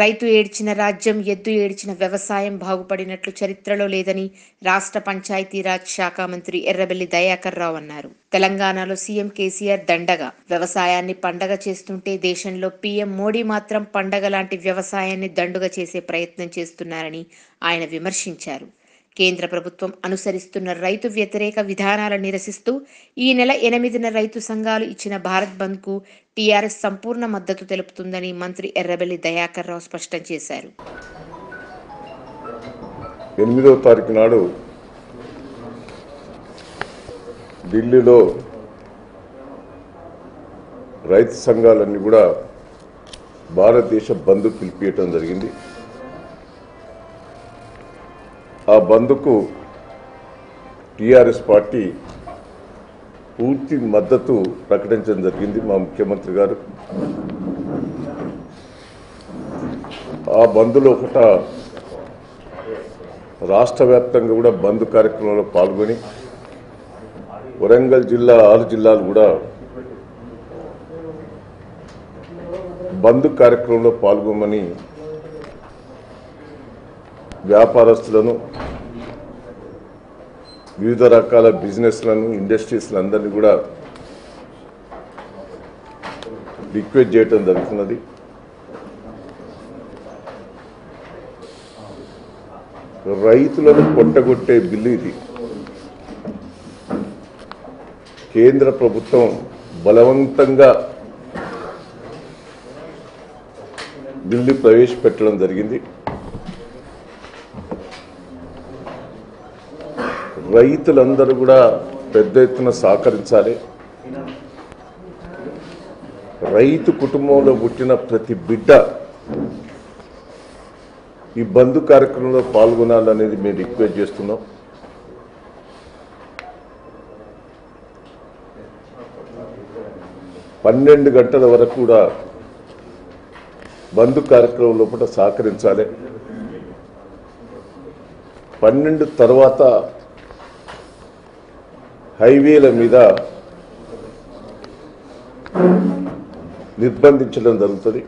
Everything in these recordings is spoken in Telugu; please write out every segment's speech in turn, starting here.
రైతు ఏడ్చిన రాజ్యం ఎద్దు ఏడ్చిన వ్యవసాయం బాగుపడినట్లు చరిత్రలో లేదని రాష్ట్ర పంచాయతీరాజ్ శాఖ మంత్రి ఎర్రబెల్లి దయాకర్ రావు అన్నారు తెలంగాణలో సీఎం కేసీఆర్ దండగ వ్యవసాయాన్ని పండగ చేస్తుంటే దేశంలో పీఎం మోడీ మాత్రం పండగ లాంటి వ్యవసాయాన్ని దండుగ చేసే ప్రయత్నం చేస్తున్నారని ఆయన విమర్శించారు కేంద్ర ప్రభుత్వం అనుసరిస్తున్న రైతు వ్యతిరేక విధానాలను నిరసిస్తూ ఈ నెల ఎనిమిదిన రైతు సంఘాలు ఇచ్చిన భారత్ బంద్కు టీఆర్ఎస్ సంపూర్ణ మద్దతు తెలుపుతుందని మంత్రి ఎర్రబెల్లి దయాకర్ రావు స్పష్టం చేశారు ఎనిమిదవ తారీఖు నాడు ఢిల్లీలో రైతు సంఘాలన్నీ కూడా భారతదేశ బంద్ పిలిపియటం జరిగింది ఆ బంద్కు టిఆర్ఎస్ పార్టీ పూర్తి మద్దతు ప్రకటించడం జరిగింది మా ముఖ్యమంత్రి గారు ఆ బంద్లో ఒకట రాష్ట్ర వ్యాప్తంగా కూడా బంద్ కార్యక్రమంలో పాల్గొని వరంగల్ జిల్లా ఆరు జిల్లాలు కూడా బంద్ కార్యక్రమంలో పాల్గొమని వ్యాపారస్తులను వివిధ రకాల బిజినెస్లను ఇండస్ట్రీస్లందరినీ కూడా రిక్వెస్ట్ చేయటం జరుగుతున్నది రైతులను కొట్టగొట్టే బిల్లు ఇది కేంద్ర ప్రభుత్వం బలవంతంగా బిల్లు ప్రవేశపెట్టడం జరిగింది రైతులందరూ కూడా పెద్ద ఎత్తున సహకరించాలి రైతు కుటుంబంలో పుట్టిన ప్రతి బిడ్డ ఈ బంధు కార్యక్రమంలో పాల్గొనాలనేది మేము రిక్వెస్ట్ చేస్తున్నాం పన్నెండు గంటల వరకు కూడా బంధు కార్యక్రమం లోపల సహకరించాలి పన్నెండు తర్వాత హైవేల మీద నిర్బంధించడం జరుగుతుంది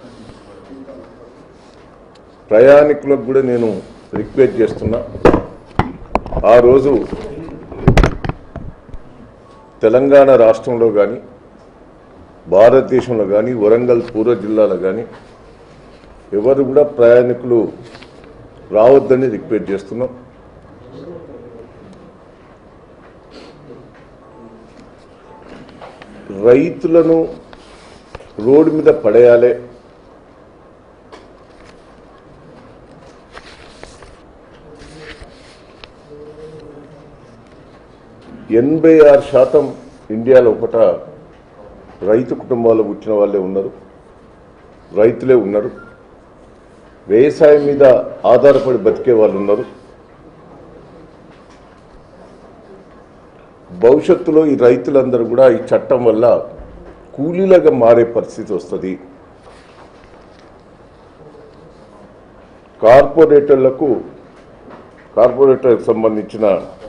ప్రయాణికులకు కూడా నేను రిక్వెస్ట్ చేస్తున్నా ఆ రోజు తెలంగాణ రాష్ట్రంలో కానీ భారతదేశంలో కానీ వరంగల్ పూర్వ జిల్లాలో కానీ ఎవరు కూడా ప్రయాణికులు రావద్దని రిక్వెస్ట్ చేస్తున్నాం రైతులను రోడ్డు మీద పడేయాలి ఎనభై ఆరు శాతం ఇండియాలో ఒకట రైతు కుటుంబాల్లో పుట్టిన వాళ్ళే ఉన్నారు రైతులే ఉన్నారు వ్యవసాయం మీద ఆధారపడి బతికే వాళ్ళు ఉన్నారు భవిష్యత్తులో ఈ రైతులందరూ కూడా ఈ చట్టం వల్ల కూలీలుగా మారే పరిస్థితి వస్తుంది కార్పొరేటర్లకు కార్పొరేటర్కి సంబంధించిన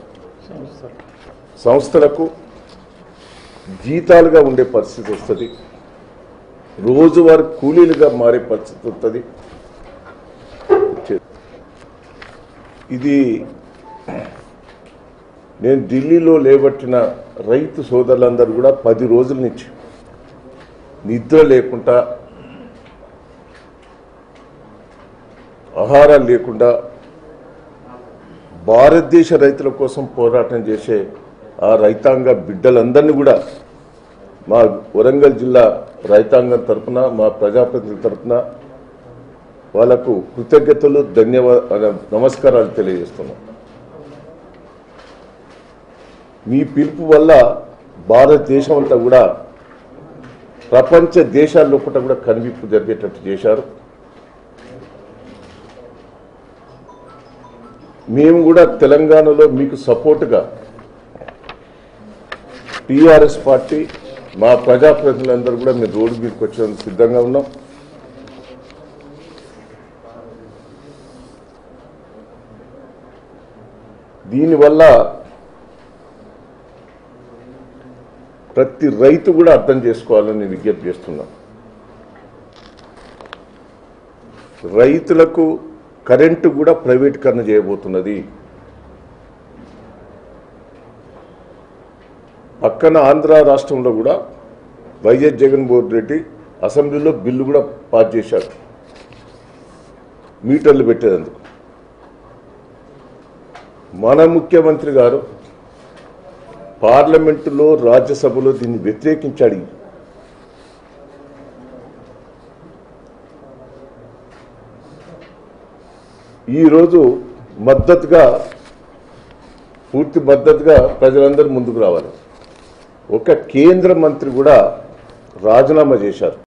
సంస్థలకు జీతాలుగా ఉండే పరిస్థితి వస్తుంది రోజువారి కూలీలుగా మారే పరిస్థితి వస్తుంది ఇది నేను ఢిల్లీలో లేబట్టిన రైతు సోదరులందరూ కూడా పది రోజుల నుంచి నిద్ర లేకుండా ఆహారాలు లేకుండా భారతదేశ రైతుల కోసం పోరాటం చేసే ఆ రైతాంగ బిడ్డలందరినీ కూడా మా వరంగల్ జిల్లా రైతాంగం తరపున మా ప్రజాప్రతినిధుల తరపున వాళ్ళకు కృతజ్ఞతలు ధన్యవాద నమస్కారాలు తెలియజేస్తున్నాం మీ పిలుపు వల్ల భారతదేశం అంతా కూడా ప్రపంచ దేశాల లోపల కూడా కనువిప్పు జరిగేటట్టు చేశారు మేము కూడా తెలంగాణలో మీకు సపోర్టుగా టీఆర్ఎస్ పార్టీ మా ప్రజాప్రతినిధులందరూ కూడా మీరు రోడ్డు మీదకి వచ్చేందుకు సిద్ధంగా ఉన్నాం దీనివల్ల ప్రతి రైతు కూడా అర్థం చేసుకోవాలని విజ్ఞప్తి చేస్తున్నాం రైతులకు కరెంటు కూడా ప్రైవేటీకరణ చేయబోతున్నది పక్కన ఆంధ్ర రాష్ట్రంలో కూడా వైఎస్ జగన్మోహన్ రెడ్డి అసెంబ్లీలో బిల్లు కూడా పాస్ చేశాడు మీటర్లు పెట్టేందుకు మన ముఖ్యమంత్రి గారు పార్లమెంటులో రాజ్యసభలో దీన్ని వ్యతిరేకించాడు ఈరోజు మద్దతుగా పూర్తి మద్దతుగా ప్రజలందరూ ముందుకు రావాలి ఒక కేంద్ర మంత్రి కూడా రాజీనామా చేశారు